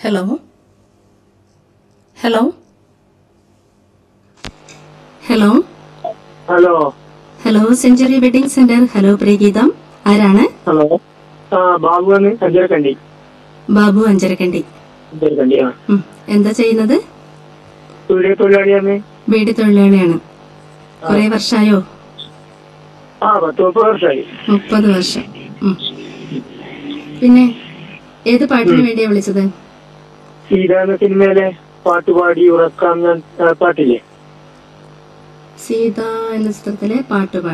Hello hello hello hello hello century wedding centre hello പ്രിയഗീതം ആരാണ് hello ആ ബാബുവാണ് അഞ്ചരക്കണ്ടി ബാബു അഞ്ചരക്കണ്ടി അഞ്ചരക്കണ്ടി ആ ഉം. എന്താ ചെയ്യുന്നത് സൂര്യ തൊഴിലാളിയാണ് വീട് തൊഴിലാളിയാണ് കുറെ വർഷമായോ ആ പത്ത് മുപ്പത് വർഷമായി മുപ്പത് വർഷം ഉം. പിന്നെ ഏത് പാട്ടിന് വേണ്ടിയാ വിളിച്ചത് സീത എന്ന സിനിമയിലെ പാട്ടുപാടി ഉറക്കാം ഞാൻ, ആ, പാട്ടില്ലേ സീത എന്ന ചിത്രത്തിലെ പാട്ടുപാടി